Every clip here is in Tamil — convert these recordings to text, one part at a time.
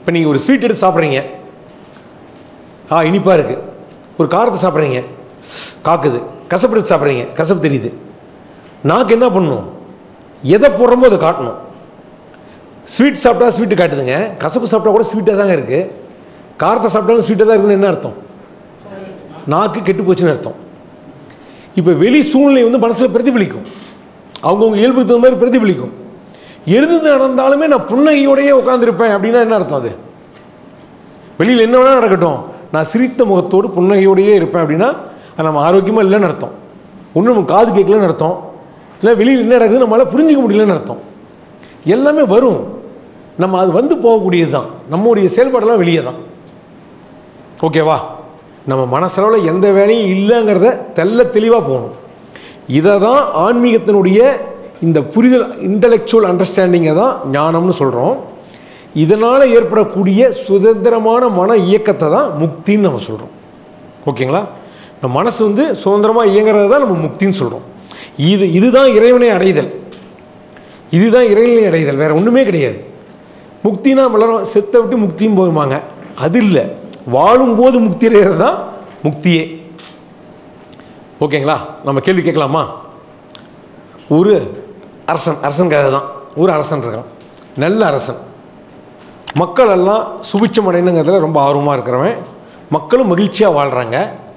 இப்போ நீங்கள் ஒரு ஸ்வீட் எடுத்து சாப்பிட்றீங்க ஆ இனிப்பாக இருக்குது ஒரு காரத்தை சாப்பிட்றீங்க காக்குது கசப்பு எடுத்து சாப்பிட்றீங்க கசப்பு தெரியுது நாக்கு என்ன பண்ணணும் எதை போடுறோமோ அதை காட்டணும் ஸ்வீட் சாப்பிட்டா ஸ்வீட்டு காட்டுதுங்க கசப்பு சாப்பிட்டா கூட ஸ்வீட்டாக தாங்க இருக்குது காரத்தை சாப்பிட்டாலும் ஸ்வீட்டாக தான் இருக்குதுன்னு என்ன அர்த்தம் நாக்கு கெட்டு போச்சுன்னு அர்த்தம் இப்போ வெளி சூழ்நிலை வந்து மனசில் பிரதிபலிக்கும் அவங்கவுங்க இயல்புக்கு தகுந்த மாதிரி பிரதிபலிக்கும் எழுந்து நடந்தாலுமே நான் புன்னகையோடையே உட்காந்துருப்பேன் அப்படின்னா என்ன அர்த்தம் அது வெளியில் என்ன வேணால் நடக்கட்டும் நான் சிரித்த முகத்தோடு புன்னகையோடையே இருப்பேன் அப்படின்னா அது நம்ம ஆரோக்கியமாக இல்லைன்னு அர்த்தம் ஒன்றும் நம்ம காது கேட்கலன்னு அர்த்தம் இல்லை வெளியில் என்ன நடக்குது நம்மளால் புரிஞ்சிக்க முடியலன்னு அர்த்தம் எல்லாமே வரும் நம்ம அது வந்து போகக்கூடியது தான் நம்முடைய செயல்பாடெல்லாம் வெளியே தான் ஓகேவா நம்ம மனசளவில் எந்த வேலையும் இல்லைங்கிறத தெல்ல தெளிவாக போகணும் இதை தான் ஆன்மீகத்தினுடைய இந்த புரிதல் இன்டலெக்சுவல் அண்டர்ஸ்டாண்டிங்கை தான் ஞானம்னு சொல்கிறோம் இதனால் ஏற்படக்கூடிய சுதந்திரமான மன இயக்கத்தை தான் முக்தின்னு நம்ம சொல்கிறோம் ஓகேங்களா நம்ம மனசு வந்து சுதந்திரமாக இயங்குறது தான் நம்ம முக்தின்னு சொல்கிறோம் இது இதுதான் இறைவனை அடைதல் இதுதான் இறைவனை அடைதல் வேற ஒன்றுமே கிடையாது முக்தினா நம்ம எல்லாரும் செத்தை விட்டு முக்தியும் போகுமாங்க அது இல்லை வாழும்போது முக்தி அடைகிறது தான் முக்தியே ஓகேங்களா நம்ம கேள்வி கேட்கலாமா ஒரு அரசன் அரசன் கதை தான் ஒரு அரசன் இருக்கான் நல்ல அரசன் மக்கள் எல்லாம் சுபிட்சம் அடையணுங்கிறதுல ரொம்ப ஆர்வமாக இருக்கிறவன் மக்களும் மகிழ்ச்சியாக வாழ்கிறாங்க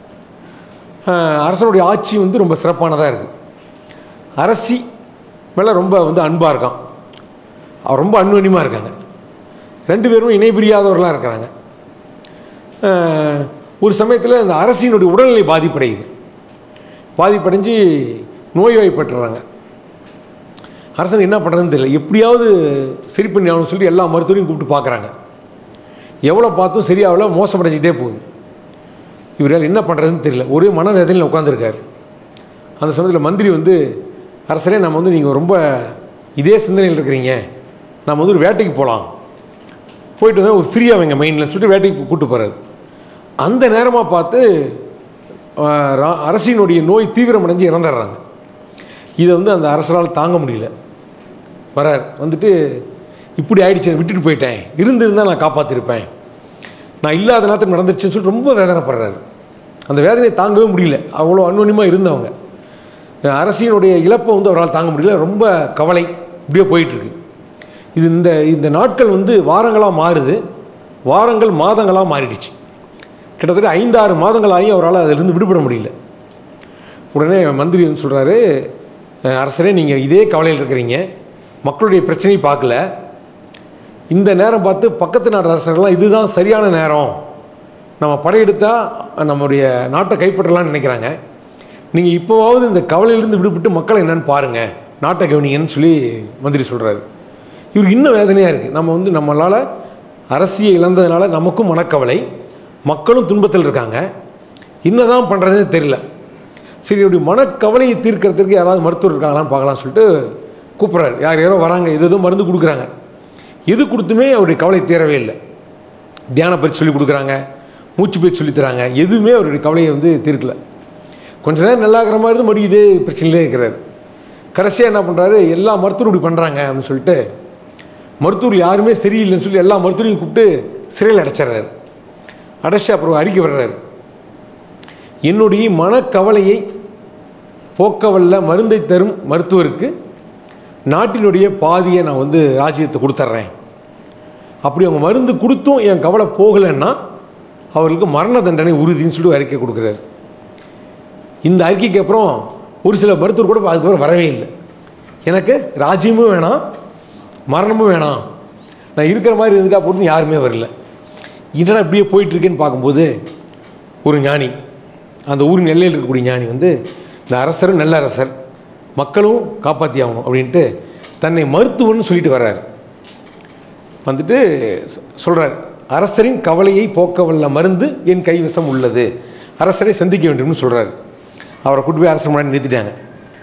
அரசனுடைய ஆட்சி வந்து ரொம்ப சிறப்பானதாக இருக்குது அரசி மேலே ரொம்ப வந்து அன்பாக இருக்கான் அவர் ரொம்ப அன்வன்யமாக இருக்காங்க ரெண்டு பேரும் இணை பிரியாதவர்களாக இருக்கிறாங்க அஹ், ஒரு சமயத்தில் இந்த அரசினுடைய உடல்நிலை பாதிப்படையுது பாதிப்படைஞ்சு நோய்வாய்ப்பட்டுறாங்க அரசன் என்ன பண்ணுறதுன்னு தெரியல எப்படியாவது சரி பண்ணி ஆகணும்னு சொல்லி எல்லா மருத்துவரையும் கூப்பிட்டு பார்க்குறாங்க எவ்வளோ பார்த்தும் சரியாகல மோசமடைஞ்சிக்கிட்டே போகுது இவரால் என்ன பண்ணுறதுன்னு தெரியல ஒரே மனவேதனையில் உட்காந்துருக்காரு அந்த சமயத்தில் மந்திரி வந்து அரசரே நம்ம வந்து நீங்கள் ரொம்ப இதே சிந்தனையில் இருக்கிறீங்க நம்ம வந்து ஒரு வேட்டைக்கு போகலாம் போயிட்டு வந்தால் ஒரு ஃப்ரீயாக வைங்க மைண்டில் சொல்லிட்டு வேட்டைக்கு கூப்பிட்டு போகிறாரு அந்த நேரமாக பார்த்து ஆஹ், ரா- அரசினுடைய நோய் தீவிரமடைஞ்சு இறந்துடுறாங்க இதை வந்து அந்த அரசரால் தாங்க முடியல வரார் வந்துட்டு இப்படி ஆயிடுச்சு விட்டுட்டு போயிட்டேன் இருந்திருந்தால் நான் காப்பாற்றிருப்பேன் நான் இல்லாத நேரத்தில் நடந்துருச்சுன்னு சொல்லிட்டு ரொம்ப வேதனைப்படுறாரு அந்த வேதனையை தாங்கவே முடியல அவ்வளோ அன்வன்யமாக இருந்தவங்க அரசினுடைய இழப்பை வந்து அவரால் தாங்க முடியல ரொம்ப கவலை இப்படியே போயிட்டுருக்கு இது இந்த இந்த நாட்கள் வந்து வாரங்களாக மாறுது வாரங்கள் மாதங்களாக மாறிடுச்சு கிட்டத்தட்ட ஐந்தாறு மாதங்கள் ஆகி அவரால் அதிலிருந்து விடுபட முடியல உடனே மந்திரி வந்து சொல்கிறாரு அரசரே நீங்கள் இதே கவலையில் இருக்கிறீங்க மக்களுடைய பிரச்சனையை பார்க்கல இந்த நேரம் பார்த்து பக்கத்து நாட்டு அரசர்கள்லாம் இதுதான் சரியான நேரம் நம்ம படையெடுத்தால் நம்முடைய நாட்டை கைப்பற்றலாம்னு நினைக்கிறாங்க நீங்கள் இப்போவாவது இந்த கவலையிலிருந்து விடுபட்டு மக்களை என்னன்னு பாருங்கள் நாட்டை கவனிங்கன்னு சொல்லி மந்திரி சொல்கிறாரு இவருக்கு இன்னும் வேதனையாக இருக்குது நம்ம வந்து நம்மளால் அரசியை இழந்ததுனால நமக்கும் மனக்கவலை மக்களும் துன்பத்தில் இருக்காங்க என்னதான் பண்ணுறதுன்னு தெரியல சரி இவருடைய மனக்கவலையை தீர்க்கறதுக்கு யாராவது மருத்துவர் இருக்காங்களான்னு பார்க்கலாம்னு சொல்லிட்டு கூப்பிட்றாரு யார் யாரோ வராங்க எது எதுவும் மருந்து கொடுக்குறாங்க எது கொடுத்துமே அவருடைய கவலை தீரவே இல்லை தியான பயிற்சி சொல்லி கொடுக்குறாங்க மூச்சு பயிற்சி சொல்லித் தராங்க எதுவுமே அவருடைய கவலையை வந்து தீர்க்கல கொஞ்ச நேரம் நல்லா இருக்கிற மாதிரி இருந்து மறுபடியும் இதே பிரச்சனையிலே இருக்கிறார் கடைசியாக என்ன பண்ணுறாரு எல்லா மருத்துவரும் இப்படி பண்ணுறாங்க அப்படின்னு சொல்லிட்டு மருத்துவர் யாருமே சரியில்லைன்னு சொல்லி எல்லா மருத்துவரையும் கூப்பிட்டு சிறையில் அடைச்சிடுறாரு அடைச்சி அப்புறம் அறிக்கை வர்றாரு என்னுடைய மனக்கவலையை போக்கவல்ல மருந்தை தரும் மருத்துவருக்கு நாட்டினுடைய பாதியை நான் வந்து ராஜ்யத்தை கொடுத்துட்றேன் அப்படி அவங்க மருந்து கொடுத்தும் என் கவலை போகலைன்னா அவர்களுக்கு மரண தண்டனை உறுதின்னு சொல்லி அறிக்கை கொடுக்குறாரு இந்த அறிக்கைக்கு அப்புறம் ஒரு சில மருத்துவர் கூட அதுக்கப்புறம் வரவே இல்லை எனக்கு ராஜ்யமும் வேணாம் மரணமும் வேணாம் நான் இருக்கிற மாதிரி இருந்துட்டா போட்டு யாருமே வரல என்னடா இப்படியே போயிட்டுருக்கேன்னு பார்க்கும்போது ஒரு ஞானி அந்த ஊரின் எல்லையில் இருக்கக்கூடிய ஞானி வந்து இந்த அரசர் நல்ல அரசர் மக்களும் காப்பாற்றி ஆகணும் அப்படின்ட்டு தன்னை மருத்துவன்னு சொல்லிட்டு வர்றாரு வந்துட்டு சொல்கிறார் அரசரின் கவலையை போக்க வல்ல மருந்து என் கைவசம் உள்ளது அரசரை சந்திக்க வேண்டும்னு சொல்கிறார் அவரை கூட்டு போய் அரசர் முன்னாடி நிறுத்திட்டாங்க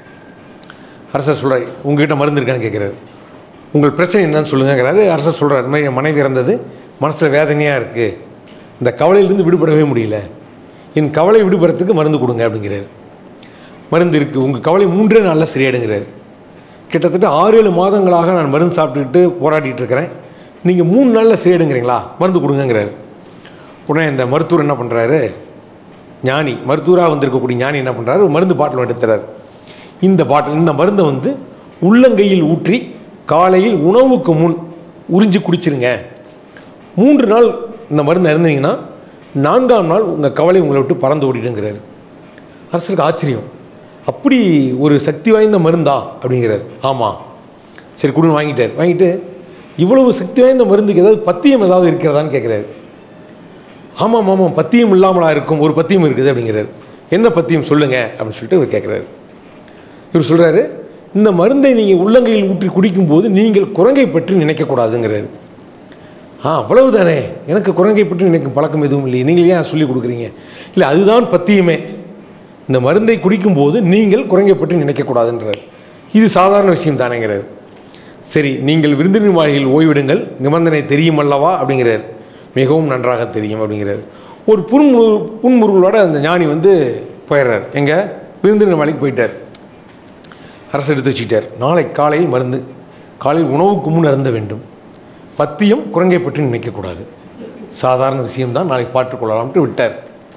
அரசர் சொல்கிறார் உங்ககிட்ட மருந்து இருக்கான்னு கேட்குறாரு உங்கள் பிரச்சனை என்னன்னு சொல்லுங்கங்கிறாரு அரசர் சொல்கிறார் இந்த மாதிரி என் மனைவி இறந்தது மனசில் வேதனையாக இருக்குது இந்த கவலையிலிருந்து விடுபடவே முடியல என் கவலை விடுபடுறதுக்கு மருந்து கொடுங்க அப்படிங்கிறாரு மருந்து இருக்குது உங்கள் கவலை மூன்றே நாளில் சரியாயிடுங்கிறாரு கிட்டத்தட்ட ஆறு ஏழு மாதங்களாக நான் மருந்து சாப்பிட்டுக்கிட்டு போராடிட்டு இருக்கிறேன் நீங்கள் மூணு நாளில் சரியாயிடுங்கிறீங்களா மருந்து கொடுங்கங்கிறாரு உடனே இந்த மருத்துவர் என்ன பண்ணுறாரு ஞானி மருத்துவராக வந்திருக்கக்கூடிய ஞானி என்ன பண்ணுறாரு ஒரு மருந்து பாட்டில் எடுத்துறாரு இந்த பாட்டில் இந்த மருந்தை வந்து உள்ளங்கையில் ஊற்றி காலையில் உணவுக்கு முன் உறிஞ்சி குடிச்சிருங்க மூன்று நாள் இந்த மருந்து இருந்தீங்கன்னா நான்காம் நாள் உங்கள் கவலை உங்களை விட்டு பறந்து ஓடிடுங்கிறாரு அரசருக்கு ஆச்சரியம் அப்படி ஒரு சக்தி வாய்ந்த மருந்தா அப்படிங்கிறார் ஆமாம் சரி கொடுன்னு வாங்கிட்டார் வாங்கிட்டு இவ்வளவு சக்தி வாய்ந்த மருந்துக்கு ஏதாவது பத்தியம் ஏதாவது இருக்கிறதான்னு கேட்குறாரு ஆமாம் ஆமாம் பத்தியம் இல்லாமலா இருக்கும் ஒரு பத்தியம் இருக்குது அப்படிங்கிறார் என்ன பத்தியம் சொல்லுங்க அப்படின்னு சொல்லிட்டு இவர் கேட்குறாரு இவர் சொல்கிறாரு இந்த மருந்தை நீங்கள் உள்ளங்கையில் ஊற்றி குடிக்கும்போது நீங்கள் குரங்கை பற்றி நினைக்கக்கூடாதுங்கிறாரு ஆ அவ்வளவுதானே எனக்கு குரங்கை பற்றி நினைக்கும் பழக்கம் எதுவும் இல்லை நீங்கள் ஏன் சொல்லி கொடுக்குறீங்க இல்லை அதுதான் பத்தியமே இந்த மருந்தை குடிக்கும்போது நீங்கள் குரங்கை பற்றி நினைக்கக்கூடாதுன்றார் இது சாதாரண விஷயம் தானேங்கிறார் சரி நீங்கள் விருந்தினர் மாளிகையில் ஓய்விடுங்கள் நிபந்தனை தெரியும் அல்லவா அப்படிங்கிறார் மிகவும் நன்றாக தெரியும் அப்படிங்கிறார் ஒரு புன்மு புன்முருகளோட அந்த ஞானி வந்து போயிடுறார் எங்கே விருந்தினர் மாளிகைக்கு போயிட்டார் அரசு எடுத்து வச்சுக்கிட்டார் நாளை காலையில் மருந்து காலையில் உணவுக்கு முன் அருந்த வேண்டும் பத்தியம் குரங்கை பற்றி நினைக்கக்கூடாது சாதாரண விஷயம்தான் நாளைக்கு பாட்டுக்கொள்ளலாம்ட்டு விட்டார்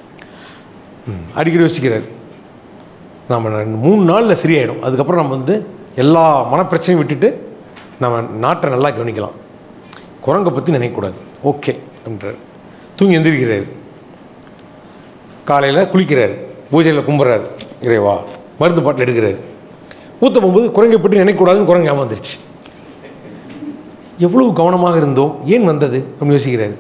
ம், அடிக்கடி யோசிக்கிறார் நம்ம மூணு நாளில் சரியாயிடும் அதுக்கப்புறம் நம்ம வந்து எல்லா மனப்பிரச்சனையும் விட்டுட்டு நம்ம நாட்டை நல்லா கவனிக்கலாம் குரங்கை பற்றி நினைக்கக்கூடாது ஓகே அப்படின்றார் தூங்கி எந்திரிக்கிறார் காலையில் குளிக்கிறார் பூஜையில் கும்பிட்றாரு இறைவா மருந்து பாட்டில் எடுக்கிறார் ஊற்ற போகும்போது குரங்கை பற்றி நினைக்கக்கூடாதுன்னு குரங்கு ஞாபகம் வந்துருச்சு எவ்வளவு கவனமாக இருந்தோம் ஏன் வந்தது அப்படின்னு யோசிக்கிறாரு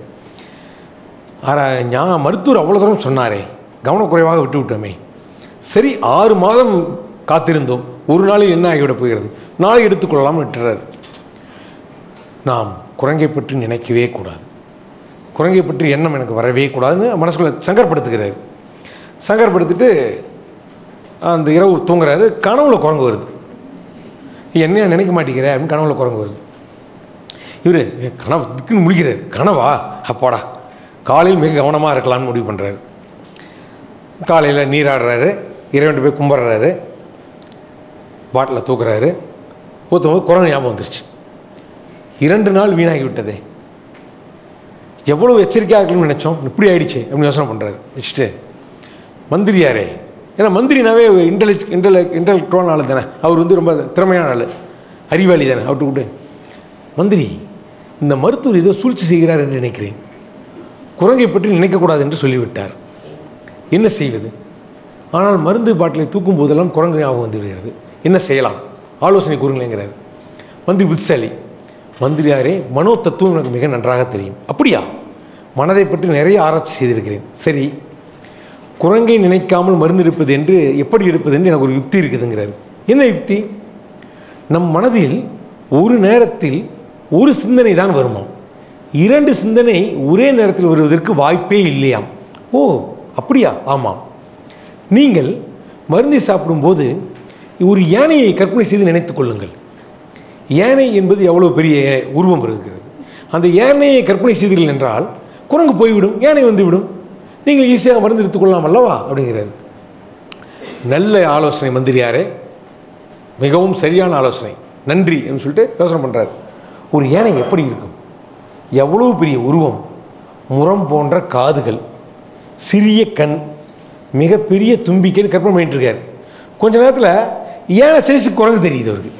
ஆரா ஞா மருத்துவர் அவ்வளோ தூரம் சொன்னாரே கவனக்குறைவாக விட்டு விட்டோமே சரி ஆறு மாதம் காத்திருந்தோம் ஒரு நாளில் என்ன ஆகிவிட போகிறது நாளை எடுத்துக்கொள்ளலாம்னு விட்டுறாரு நாம் குரங்கை பற்றி நினைக்கவே கூடாது குரங்கை பற்றி எண்ணம் எனக்கு வரவே கூடாதுன்னு மனசுக்குள்ள சங்கர்படுத்துகிறாரு சங்கர்படுத்திட்டு அந்த இரவு தூங்குறாரு கனவுல குரங்கு வருது என்னையா நினைக்க மாட்டேங்கிற அப்படின்னு கனவுல குரங்கு வருது இவர் கனவு திக்குன்னு முழிக்கிறார் கனவா அப்பாடா காலையில் மிக கவனமாக இருக்கலாம்னு முடிவு பண்ணுறாரு காலையில் நீராடுறாரு இறைவன் போய் கும்பிட்றாரு பாட்டில் தூக்குறாரு ஊற்றும் போது குரங்கு ஞாபகம் வந்துருச்சு இரண்டு நாள் வீணாகி விட்டதே எவ்வளோ எச்சரிக்கையாக இருக்கணும்னு நினச்சோம் இப்படி ஆயிடுச்சு அப்படின்னு யோசனை பண்ணுறாரு வச்சுட்டு மந்திரியாரே ஏன்னா மந்திரினாவே இன்டெலெக்ட் இன்டெலெக்ட் இன்டெலெக்டுவான ஆள் தானே அவர் வந்து ரொம்ப திறமையான ஆள் அறிவாளி தானே அவர்கிட்ட கூப்பிட்டு மந்திரி இந்த மருத்துவர் ஏதோ சூழ்ச்சி செய்கிறார் என்று நினைக்கிறேன் குரங்கை பற்றி நினைக்கக்கூடாது என்று சொல்லிவிட்டார் என்ன செய்வது ஆனால் மருந்து பாட்டிலை தூக்கும் போதெல்லாம் குரங்கு ஞாபகம் வந்து விடுகிறது என்ன செய்யலாம் ஆலோசனை கூறுங்களேங்கிறார் மந்திரி புத்திசாலி மந்திரியாரே மனோ தத்துவம் எனக்கு மிக நன்றாக தெரியும் அப்படியா மனதை பற்றி நிறைய ஆராய்ச்சி செய்திருக்கிறேன் சரி குரங்கை நினைக்காமல் மருந்து எடுப்பது என்று எப்படி எடுப்பது என்று எனக்கு ஒரு யுக்தி இருக்குதுங்கிறார் என்ன யுக்தி நம் மனதில் ஒரு நேரத்தில் ஒரு சிந்தனை தான் வருமாம் இரண்டு சிந்தனை ஒரே நேரத்தில் வருவதற்கு வாய்ப்பே இல்லையாம் ஓ அப்படியா ஆமாம் நீங்கள் மருந்தை சாப்பிடும்போது ஒரு யானையை கற்பனை செய்து நினைத்துக் கொள்ளுங்கள் யானை என்பது எவ்வளோ பெரிய உருவம் இருக்கிறது அந்த யானையை கற்பனை செய்தீர்கள் என்றால் குரங்கு போய்விடும் யானை வந்துவிடும் நீங்கள் ஈஸியாக மருந்து எடுத்துக்கொள்ளலாம் அல்லவா அப்படிங்கிறார் நல்ல ஆலோசனை மந்திரியாரே மிகவும் சரியான ஆலோசனை நன்றி என்று சொல்லிட்டு யோசனை பண்ணுறார் ஒரு யானை எப்படி இருக்கும் எவ்வளவு பெரிய உருவம் முரம் போன்ற காதுகள் சிறிய கண் மிகப்பெரிய தும்பிக்கைன்னு கற்பனை பண்ணிட்டு இருக்கார் கொஞ்ச நேரத்தில் யானை சைஸு குரங்கு தெரியுது அவருக்கு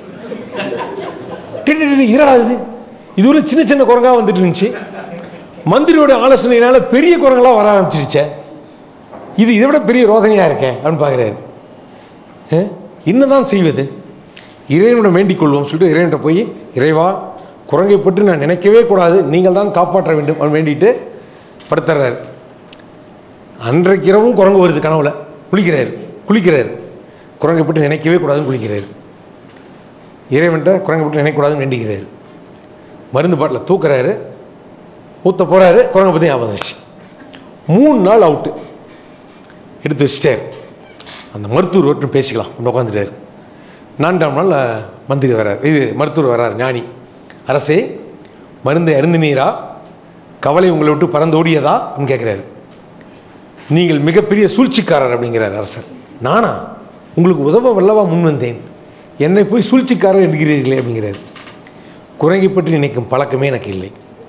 டி, டி, டி, டி, இரடா இது இது ஒரு சின்ன சின்ன குரங்கா வந்துட்டு இருந்துச்சு மந்திரியோட ஆலோசனையினால பெரிய குரங்கெல்லாம் வர ஆரம்பிச்சிருச்சே இது இதை விட பெரிய ரோதனையாக இருக்கேன் அப்படின்னு பார்க்குறாரு அஹ், என்னதான் செய்வது இறைவனிடம் வேண்டிக் கொள்வோம் சொல்லிட்டு இறைவன்கிட்ட போய் இறைவா குரங்கை பற்றி நான் நினைக்கவே கூடாது நீங்கள் தான் காப்பாற்ற வேண்டும் அப்படின்னு வேண்டிட்டு படுத்துறாரு அன்றைக்கு இரவும் குரங்கு வருது கனவுல குளிக்கிறார் குளிக்கிறார் குரங்கை பற்றி நினைக்கவே கூடாதுன்னு குளிக்கிறார் இறைவன்கிட்ட குரங்கை பற்றி நினைக்கக்கூடாதுன்னு வேண்டிக்கிறார் மருந்து பாட்டில் தூக்குறாரு ஊற்ற போகிறாரு குரங்கை பற்றி ஞாபகம் வந்துச்சு மூணு நாள் அவுட்டு எடுத்து வச்சிட்டார் அந்த மருத்துவர் மட்டும் பேசிக்கலாம் அப்படி உட்காந்துட்டார் நான்காம் நாள் அஹ், மந்திரி வரார் இது மருத்துவர் வரார் ஞானி அரசே மருந்தை அருந்தினீரா கவலை உங்களை விட்டு பறந்து ஓடியதா கேட்குறாரு நீங்கள் மிகப்பெரிய சூழ்ச்சிக்காரர் அப்படிங்கிறார் அரசர் நானா உங்களுக்கு உதவ வல்லவா முன் வந்தேன் என்னை போய் சூழ்ச்சிக்காரர் என்கிறீர்களே அப்படிங்கிறார் குரங்கை பற்றி நினைக்கும் பழக்கமே எனக்கு இல்லை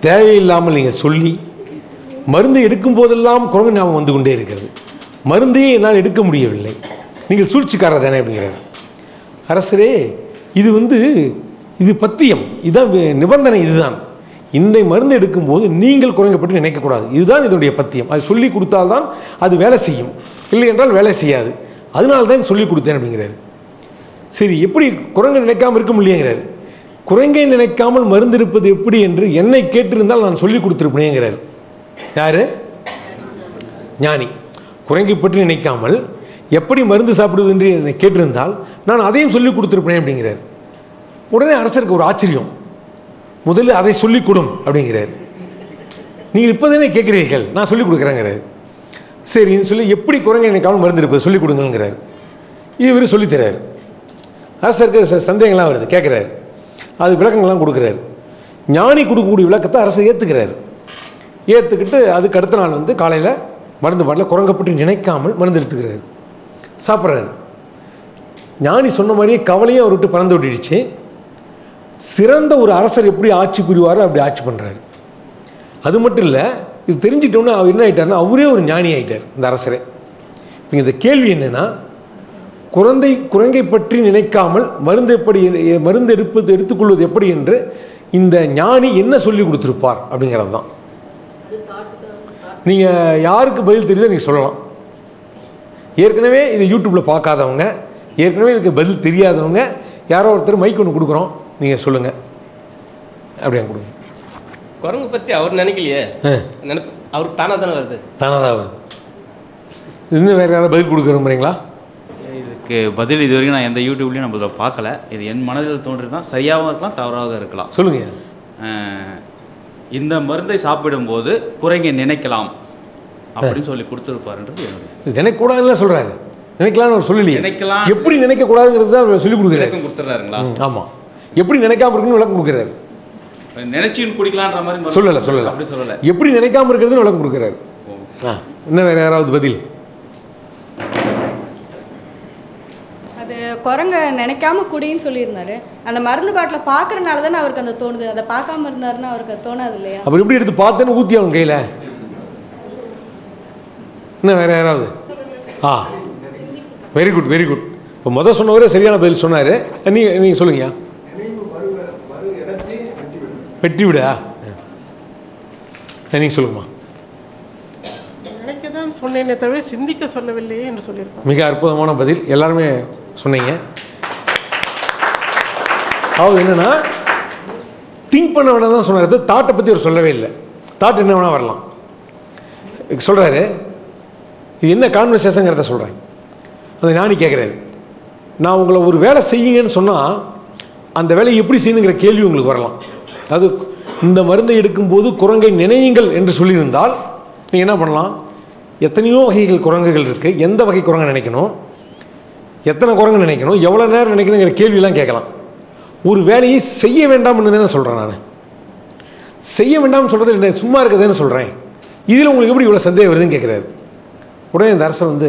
தேவையில்லாமல் நீங்கள் சொல்லி மருந்து எடுக்கும் போதெல்லாம் குரங்கு ஞாபகம் வந்து கொண்டே இருக்கிறது மருந்தையே என்னால் எடுக்க முடியவில்லை நீங்கள் சூழ்ச்சிக்காரர் தானே அப்படிங்கிறார் அரசரே இது வந்து இது பத்தியம் இதுதான் வி- நிபந்தனை இதுதான் இந்த மருந்து எடுக்கும்போது நீங்கள் குரங்கை பற்றி நினைக்கக்கூடாது இதுதான் இதனுடைய பத்தியம் அது சொல்லி கொடுத்தால்தான் அது வேலை செய்யும் இல்லை என்றால் வேலை செய்யாது அதனால தான் சொல்லி கொடுத்தேன் அப்படிங்கிறாரு சரி எப்படி குரங்கை நினைக்காமல் இருக்க முடியுங்கிறார் குரங்கை நினைக்காமல் மருந்து எடுப்பது எப்படி என்று என்னை கேட்டிருந்தால் நான் சொல்லி கொடுத்துருப்பேங்கிறார் யாரு ஞானி குரங்கை பற்றி நினைக்காமல் எப்படி மருந்து சாப்பிடுவது என்று என்னை கேட்டிருந்தால் நான் அதையும் சொல்லி கொடுத்துருப்பேன் அப்படிங்கிறார் உடனே அரசருக்கு ஒரு ஆச்சரியம் முதல்ல அதை சொல்லிக் கொடும் அப்படிங்கிறார் நீங்கள் இப்போ தானே கேட்குறீர்கள் நான் சொல்லிக் கொடுக்குறேங்கிறார் சரின்னு சொல்லி எப்படி குரங்கை நினைக்காமல் மருந்து எடுப்பது சொல்லிக் கொடுங்கங்கிறார் இவர் சொல்லித்தரார் அரசருக்கு ச- சந்தேகங்கள்லாம் வருது கேட்குறாரு அது விளக்கங்கள்லாம் கொடுக்குறாரு ஞானி கொடுக்கக்கூடிய விளக்கத்தை அரசர் ஏற்றுக்கிறாரு ஏற்றுக்கிட்டு அதுக்கு அடுத்த நாள் வந்து காலையில் மருந்து பாட்டில் குரங்கை பற்றி நினைக்காமல் மருந்து எடுத்துக்கிறாரு சாப்பிட்றாரு ஞானி சொன்ன மாதிரியே கவலையும் அவர் விட்டு பறந்து விட்டுடுச்சு சிறந்த ஒரு அரசர் எப்படி ஆட்சி புரிவாரோ அப்படி ஆட்சி பண்ணுறாரு அது மட்டும் இல்லை இது தெரிஞ்சிட்டோன்னே அவர் என்ன ஆயிட்டாருன்னா அவரே ஒரு ஞானி ஆயிட்டார் இந்த அரசரே இப்போ இந்த கேள்வி என்னென்னா குழந்தை குரங்கை பற்றி நினைக்காமல் மருந்து எப்படி மருந்து எடுப்பது எடுத்துக்கொள்வது எப்படி என்று இந்த ஞானி என்ன சொல்லி கொடுத்துருப்பார் அப்படிங்கிறது தான் நீங்கள் யாருக்கு பதில் தெரியுதோ நீங்கள் சொல்லலாம் ஏற்கனவே இது யூடியூப்பில் பார்க்காதவங்க ஏற்கனவே இதுக்கு பதில் தெரியாதவங்க யாரோ ஒருத்தர் மைக் ஒன்று கொடுக்குறோம் நீங்கள் சொல்லுங்கள் அப்படியே கொடுங்க குரங்கு பற்றி அவர் நினைக்கலையே ஆ நினைப்பு அவருக்கு தானாக தானே வருது தானாக தான் வருது இன்னும் வேறு யாராவது பதில் கொடுக்க விரும்புகிறீங்களா இதுக்கு பதில் இது வரைக்கும் நான் எந்த யூடியூப்லையும் நம்ம இதில் பார்க்கல இது என் மனதில் தோன்றியது தான் சரியாகவும் இருக்கலாம் தவறாக இருக்கலாம் சொல்லுங்கள் அஹ், இந்த மருந்தை சாப்பிடும்போது குறைங்க நினைக்கலாம் அப்படின்னு சொல்லி கொடுத்துருப்பாருன்றது என்னுடைய நினைக்கக்கூடாதுன்னு சொல்கிறாரு நினைக்கலாம்னு அவர் சொல்லலையே நினைக்கலாம். எப்படி நினைக்கக்கூடாதுங்கிறது தான் அவர் சொல்லிக் கொடுக்குறாரு விளக்கம் கொடுத்துட்றாருங்களா ஆமாம் எப்படி நினைக்காம இருக்குன்னு விளக்கம் கொடுக்குறாரு நினைச்சின்னு குடிக்கலான்ற மாதிரி மருந்து- சொல்லலை சொல்லலை அப்படி சொல்லலை எப்படி நினைக்காம இருக்கிறதுன்னு விளக்கம் கொடுக்குறாரு ஓ. ஆ இன்னும் வேறு யாராவது பதில் அது குரங்க நினைக்காம குடின்னு சொல்லியிருந்தாரு அந்த மருந்து பாட்டில் பார்க்கறனால தானே அவருக்கு அந்த தோணுது அதை பார்க்காம இருந்தாருன்னா அவருக்கு அது தோணாது இல்லையா அப்புறம் எப்படி எடுத்து பார்த்தேன்னு ஊற்றி அவன் கையில் இன்னும் வேறு யாராவது ஆ வெரி குட் வெரி குட் இப்போ முதல் சொன்னவரே சரியான பதில் சொன்னார் நீ நீங்கள் சொல்லுங்கய்யா வெட்டி விடா நீங்கள் சொல்லுங்கம்மா நினைக்க தான் சொன்னேனே தவிர சிந்திக்க சொல்லவில்லையே என்று சொல்லியிருப்பார் மிக அற்புதமான பதில் எல்லாருமே சொன்னீங்க அதாவது என்னன்னா திங்க் பண்ண வேணாம் தான் சொன்னார் தாட்டை பற்றி அவர் சொல்லவே இல்லை தாட் என்ன வேணால் வரலாம் சொல்கிறாரு இது என்ன கான்வர்சேஷங்கிறத சொல்கிறேன் அந்த ஞானி கேட்குறாரு நான் உங்களை ஒரு வேலை செய்யுங்கன்னு சொன்னால் அந்த வேலையை எப்படி செய்யணுங்கிற கேள்வி உங்களுக்கு வரலாம் அது இந்த மருந்தை எடுக்கும்போது குரங்கை நினையுங்கள் என்று சொல்லியிருந்தால் நீங்கள் என்ன பண்ணலாம் எத்தனையோ வகைகள் குரங்குகள் இருக்குது எந்த வகை குரங்கை நினைக்கணும் எத்தனை குரங்கு நினைக்கணும் எவ்வளோ நேரம் நினைக்கணுங்கிற கேள்வியெல்லாம் கேட்கலாம் ஒரு வேலையை செய்ய வேண்டாம்னு தானே சொல்கிறேன் நான் செய்ய வேண்டாம்னு சொல்கிறது என்ன சும்மா இருக்கதானே சொல்கிறேன் இதில் உங்களுக்கு எப்படி இவ்வளோ சந்தேகம் வருதுன்னு கேட்குறாரு உடனே இந்த அரசர் வந்து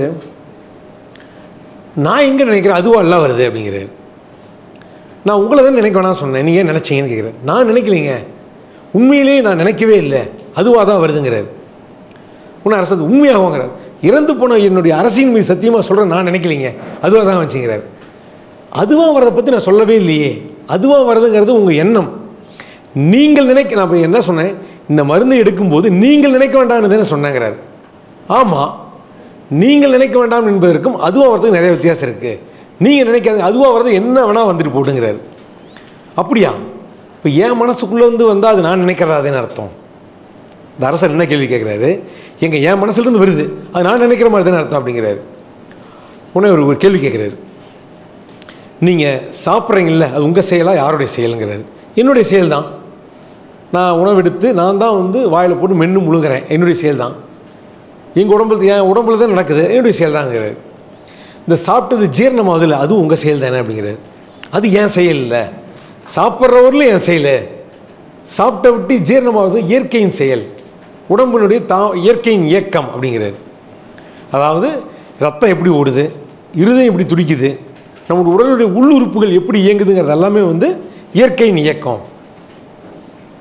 நான் எங்கே நினைக்கிறேன் அதுவா எல்லாம் வருது அப்படிங்கிறாரு நான் உங்களை தான் நினைக்க வேணாம் சொன்னேன் நீங்கள் நினச்சிங்கன்னு கேட்குறேன் நான் நினைக்கலைங்க உண்மையிலேயே நான் நினைக்கவே இல்லை அதுவாக தான் வருதுங்கிறாரு உன்னை அரசு உண்மையாகுங்கிறார் இறந்து போன என்னுடைய அரசின் மீது சத்தியமாக சொல்கிறேன் நான் நினைக்கலைங்க அதுவாக தான் வச்சுங்கிறார் அதுவாக வரதை பற்றி நான் சொல்லவே இல்லையே அதுவாக வர்றதுங்கிறது உங்கள் எண்ணம் நீங்கள் நினைக்க நான் இப்போ என்ன சொன்னேன் இந்த மருந்தை எடுக்கும்போது நீங்கள் நினைக்க வேண்டாம்னு தானே சொன்னேங்கிறார் ஆமாம் நீங்கள் நினைக்க வேண்டாம் என்பதற்கும் அதுவாக வரதுக்கு நிறைய வித்தியாசம் இருக்குது நீங்கள் நினைக்காது அதுவாக வர்றது என்ன வேணால் வந்துட்டு போட்டுங்கிறார் அப்படியா இப்போ என் மனசுக்குள்ளே இருந்து வந்தால் அது நான் நினைக்கிறதாதேன்னு அர்த்தம் இந்த அரசர் என்ன கேள்வி கேட்குறாரு எங்க என் மனசுலேருந்து வருது அது நான் நினைக்கிற மாதிரி தானே அர்த்தம் அப்படிங்கிறாரு உடனே ஒரு ஒரு கேள்வி கேட்குறாரு நீங்கள் சாப்பிட்றீங்கல்ல அது உங்கள் செயலா யாருடைய செயலுங்கிறாரு என்னுடைய செயல் தான் நான் உணவெடுத்து நான் தான் வந்து வாயில் போட்டு மென்று முழுங்குறேன் என்னுடைய செயல் தான் எங்கள் உடம்புல என் உடம்புல தான் நடக்குது என்னுடைய செயல் தாங்கிறாரு இந்த சாப்பிட்டது ஜீரணமாகுதுல்ல அதுவும் உங்கள் செயல் தானே அப்படிங்கிறாரு அது என் செயல் இல்லை சாப்பிட்றவரில் என் செயல் சாப்பிட்ட விட்டு ஜீரணமாகுது இயற்கையின் செயல் உடம்பினுடைய தா இயற்கையின் இயக்கம் அப்படிங்கிறாரு அதாவது ரத்தம் எப்படி ஓடுது இருதயம் எப்படி துடிக்குது நம்மளுடைய உடலுடைய உள்ளுறுப்புகள் எப்படி இயங்குதுங்கிறது எல்லாமே வந்து இயற்கையின் இயக்கம்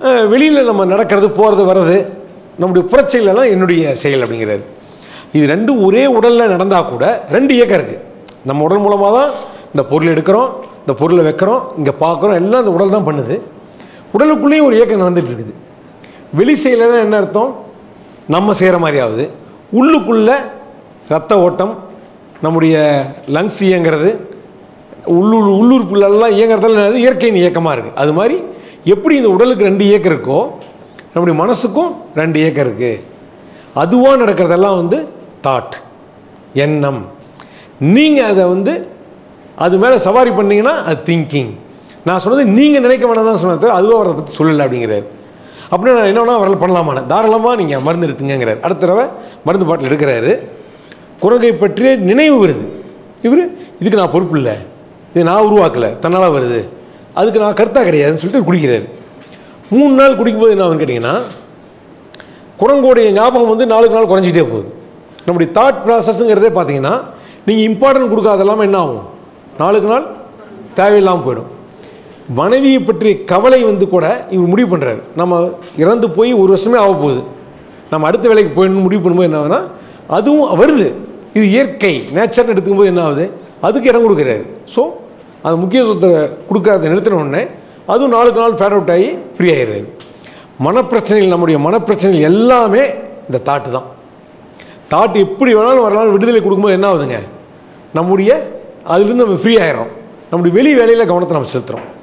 வெளியில் நம்ம நடக்கிறது போகிறது வர்றது நம்முடைய புறச்செயலெல்லாம் என்னுடைய செயல் அப்படிங்கிறாரு இது ரெண்டும் ஒரே உடலில் நடந்தால் கூட ரெண்டு இயக்கம் இருக்குது நம்ம உடல் மூலமாக தான் இந்த பொருள் எடுக்கிறோம் இந்த பொருளை வைக்கிறோம் இங்கே பார்க்குறோம் எல்லாம் இந்த உடல் தான் பண்ணுது உடலுக்குள்ளேயும் ஒரு இயக்கம் நடந்துட்டு இருக்குது வெளி செயலன்னா என்ன அர்த்தம் நம்ம செய்கிற மாதிரி ஆகுது உள்ளுக்குள்ளே ரத்த ஓட்டம் நம்முடைய லங்ஸ் இயங்கிறது உள்ளூர் உள்ளுறுப்புகளெல்லாம் இயங்குறதெல்லாம் என்னது இயற்கையின் இயக்கமாக இருக்குது அது மாதிரி எப்படி இந்த உடலுக்கு ரெண்டு இயக்கம் இருக்கோ நம்முடைய மனசுக்கும் ரெண்டு இயக்கம் இருக்குது அதுவாக நடக்கிறதெல்லாம் வந்து தாட் எண்ணம் நீங்கள் அதை வந்து அது மேலே சவாரி பண்ணீங்கன்னா அது திங்கிங் நான் சொன்னது நீங்கள் நினைக்க வேணாம் தான் சொன்னது தவிர அதுவாக அவரை பற்றி சொல்லலை அப்படிங்கிறார் அப்படின்னா நான் என்ன வேணால் அவரால் பண்ணலாமான்னு தாராளமாக நீங்கள் மருந்து எடுத்துங்கிறார் அடுத்த தடவை மருந்து பாட்டில் எடுக்கிறாரு குரங்கை பற்றிய நினைவு வருது இவர் இதுக்கு நான் பொறுப்பு இல்லை இது நான் உருவாக்கலை தன்னால் வருது அதுக்கு நான் கருத்தாக கிடையாதுன்னு சொல்லிட்டு குடிக்கிறாரு மூணு நாள் குடிக்கும்போது என்ன ஆகும்னு கேட்டிங்கன்னா குரங்கோடைய ஞாபகம் வந்து நாளுக்கு நாள் குறைஞ்சிட்டே போகுது நம்முடைய தாட் ப்ராசஸ்ங்கிறதே பார்த்தீங்கன்னா நீங்கள் இம்பார்ட்டன்ட் கொடுக்காதெல்லாம் என்ன ஆகும் நாளுக்கு நாள் தேவையில்லாமல் போயிடும் மனைவியை பற்றிய கவலை வந்து கூட இவர் முடிவு பண்ணுறாரு நம்ம இறந்து போய் ஒரு வருஷமே ஆக போகுது நம்ம அடுத்த வேலைக்கு போயிடணும் முடிவு பண்ணும்போது என்ன ஆகுதுன்னா அதுவும் வருது இது இயற்கை நேச்சர்னு எடுத்துக்கும்போது என்ன ஆகுது அதுக்கு இடம் கொடுக்குறாரு ஸோ அந்த முக்கியத்துவத்தை கொடுக்காத நிறுத்தின உடனே அதுவும் நாளுக்கு நாள் ஃபேட் அவுட் ஆகி ஃப்ரீ ஆகிடுறாரு மனப்பிரச்சனைகள் நம்முடைய மனப்பிரச்சனைகள் எல்லாமே இந்த தாட்டு தான் தாட் எப்படி வேணாலும் வரலாம்னு விடுதலை கொடுக்கும்போது என்ன ஆகுதுங்க நம்முடைய அதுலேருந்து நம்ம ஃப்ரீ ஆயிடுறோம் நம்முடைய வெளி வேலையில் கவனத்தை நம்ம செலுத்துகிறோம்